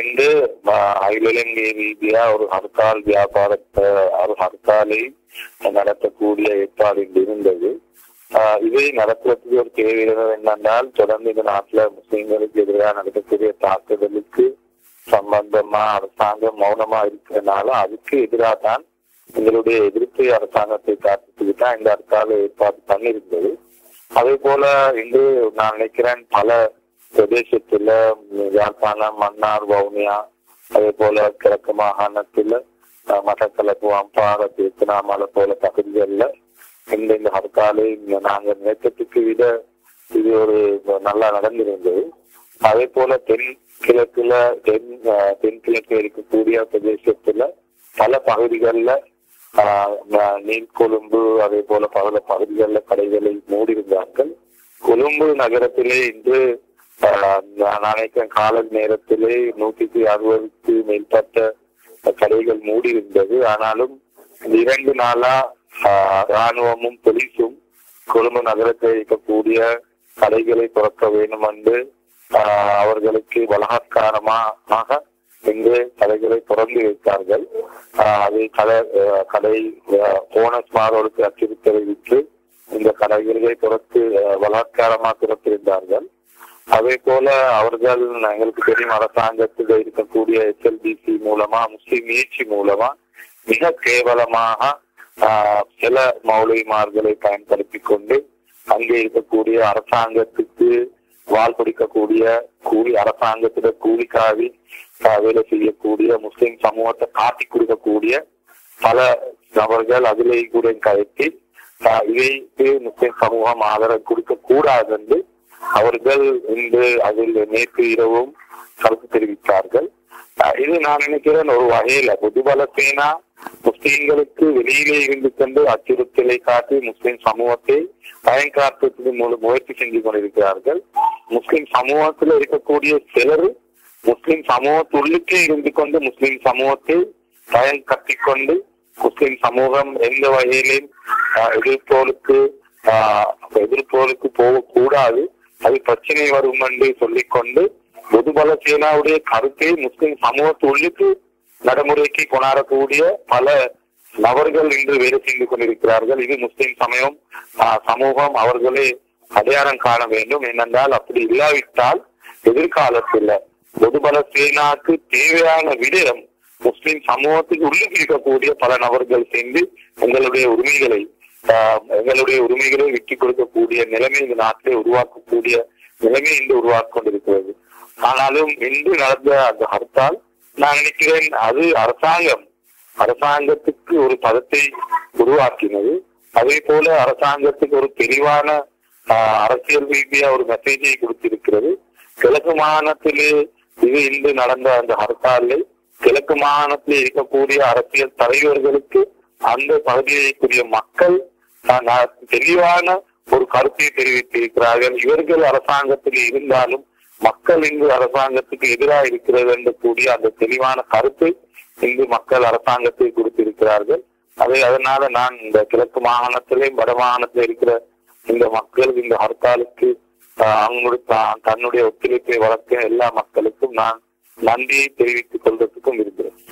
இன்று ம- அகில இலங்கை ரீதியா ஒரு ஹர்த்தால் வியாபாரத்தை ஒரு ஹர்த்தாலை நடத்தக்கூடிய ஏற்பாடு இன்று இருந்தது ஆஹ் இதை நடத்துவதற்கு ஒரு தேவை இருந்தது என்னென்றால் தொடர்ந்து இந்த நாட்டுல முஸ்லிம்களுக்கு எதிராக நடக்கக்கூடிய தாக்குதலுக்கு சம்பந்தமா அரசாங்கம் மௌனமா இருக்கிறதுனால அதுக்கு எதிராக தான் எங்களுடைய எதிர்ப்பு அரசாங்கத்தை காத்துட்டு தான் இந்த ஹர்த்தாலை ஏற்பாடு பண்ணியிருந்தது அதே போல இன்று நான் நினைக்கிறேன் பல பிரதேசத்துல யாழ்ப்பாணம் மன்னார் வவுனியா அதே போல கிழக்கு மாகாணத்துல அஹ், மட்டக்களப்பு அம்பாறை திருச்சினாமலை போல பகுதிகளில் இந்த இந்த ஹர்த்தாலை இங்க நாங்க நேற்றத்துக்கு விட இது ஒரு நல்லா நடந்திருந்தது அதே போல தென் கிழக்குல தென் அஹ், தென் கிழக்கு இருக்கக்கூடிய பிரதேசத்துல பல பகுதிகளில் நீர்கொழும்பு அதே போல பல பகுதிகளில் கடைகளை மூடியிருந்தார்கள் கொழும்பு நகரத்திலே இன்று ஆஹ், நான் நினைக்கிறேன் கால நேரத்திலே நூற்றிக்கு அறுபதுக்கு மேற்பட்ட கடைகள் மூடியிருந்தது ஆனாலும் இந்த இரண்டு நாளா ஆஹ், ராணுவமும் போலீஸும் கொழும்பு நகரத்தில் இருக்கக்கூடிய கடைகளை திறக்க வேண்டும் என்று ஆஹ், அவர்களுக்கு பலாத்காரமாக இன்று கடைகளை திறந்து வைத்தார்கள் ஆஹ், அதை கடை ஆஹ், கடை போனஸ் மாதவருக்கு அச்சுறுத்தலை விட்டு இந்த கடைகளை திறத்து ஆஹ், பலாத்காரமாக திறத்திருந்தார்கள் அதே போல அவர்கள் எங்களுக்கு தெரியும் அரசாங்கத்தில் இருக்கக்கூடிய எஸ்எல்பிசி மூலமா முஸ்லிம் முயற்சி மூலமா மிக கேவலமாக ஆஹ், சில மௌலிமார்களை பயன்படுத்தி கொண்டு அங்கே இருக்கக்கூடிய அரசாங்கத்துக்கு வால் பிடிக்கக்கூடிய கூலி அரசாங்கத்திட கூலிக்காவி ஆஹ், வேலை செய்யக்கூடிய முஸ்லிம் சமூகத்தை காட்டி கொடுக்கக்கூடிய பல நபர்கள் அதிலே கூட கயற்றி ஆஹ், இதைக்கு முஸ்லிம் சமூகம் ஆதரவு கொடுக்க கூடாது என்று அவர்கள் இன்று அதில் நேற்று இரவும் கருத்து தெரிவித்தார்கள் அஹ் இது நான் நினைக்கிறேன் ஒரு வகையில பொதுபல சேனா முஸ்லிம்களுக்கு வெளியிலே இருந்து கொண்டு அச்சுறுத்தலை காட்டி முஸ்லிம் சமூகத்தை பயன்காட்டுவதற்கு மூலம் முயற்சி செஞ்சு கொண்டிருக்கிறார்கள் முஸ்லிம் சமூகத்தில் இருக்கக்கூடிய சிலர் முஸ்லிம் சமூகத்துள்ளுக்கே இருந்து கொண்டு முஸ்லிம் சமூகத்தை பயன் கட்டிக்கொண்டு முஸ்லிம் சமூகம் எந்த வகையிலும் ஆஹ், எதிர்ப்போருக்கு ஆஹ், எதிர்ப்போருக்கு போகக்கூடாது அது பிரச்சனை வரும் என்று சொல்லிக்கொண்டு பொதுபல சேனாவுடைய கருத்தை முஸ்லிம் சமூகத்து உள்ளுக்கு நடைமுறைக்கு கொண்டாடக்கூடிய பல நபர்கள் இன்று வேலை செய்து கொண்டிருக்கிறார்கள் இது முஸ்லிம் சமயம் ஆஹ், சமூகம் அவர்களே அடையாளம் காண வேண்டும் ஏனென்றால் அப்படி இல்லாவிட்டால் எதிர்காலத்தில் பொதுபல சேனாக்கு தேவையான விடயம் முஸ்லிம் சமூகத்துக்கு உள்ளுக்கு இருக்கக்கூடிய பல நபர்கள் சேர்ந்து எங்களுடைய உரிமைகளை ஆஹ், எங்களுடைய உரிமைகளை விட்டுக் கொடுக்கக்கூடிய நிலைமை இந்த நாட்டிலே உருவாக்கக்கூடிய நிலைமை இன்று உருவாக்கிக் கொண்டிருக்கிறது ஆனாலும் இன்று நடந்த அந்த ஹர்த்தால் நான் நினைக்கிறேன் அது அரசாங்கம் அரசாங்கத்துக்கு ஒரு பதத்தை உருவாக்கினது அதே போல அரசாங்கத்துக்கு ஒரு தெளிவான ஆஹ், அரசியல் ரீதியா ஒரு மெசேஜை கொடுத்திருக்கிறது கிழக்கு மாகாணத்திலே இது இன்று நடந்த அந்த ஹர்த்தாலில் கிழக்கு மாகாணத்தில் இருக்கக்கூடிய அரசியல் தலைவர்களுக்கு அந்த பகுதியில் இருக்கக்கூடிய மக்கள் ஆஹ், நா- தெளிவான ஒரு கருத்தை தெரிவித்திருக்கிறார்கள் இவர்கள் அரசாங்கத்தில் இருந்தாலும் மக்கள் இங்கு அரசாங்கத்துக்கு எதிராக இருக்கிறது என்று கூடிய அந்த தெளிவான கருத்தை இங்கு மக்கள் அரசாங்கத்தை கொடுத்திருக்கிறார்கள் அதை அதனால நான் இந்த கிழக்கு மாகாணத்திலேயும் வட மாகாணத்தில் இருக்கிற இந்த மக்கள் இந்த ஹர்த்தாலுக்கு ஆஹ், அவங்களுடைய தா- தன்னுடைய ஒத்துழைப்பை வளர்க்க எல்லா மக்களுக்கும் நான் நன்றியை தெரிவித்துக் கொள்வதற்கும் இருக்கிறேன்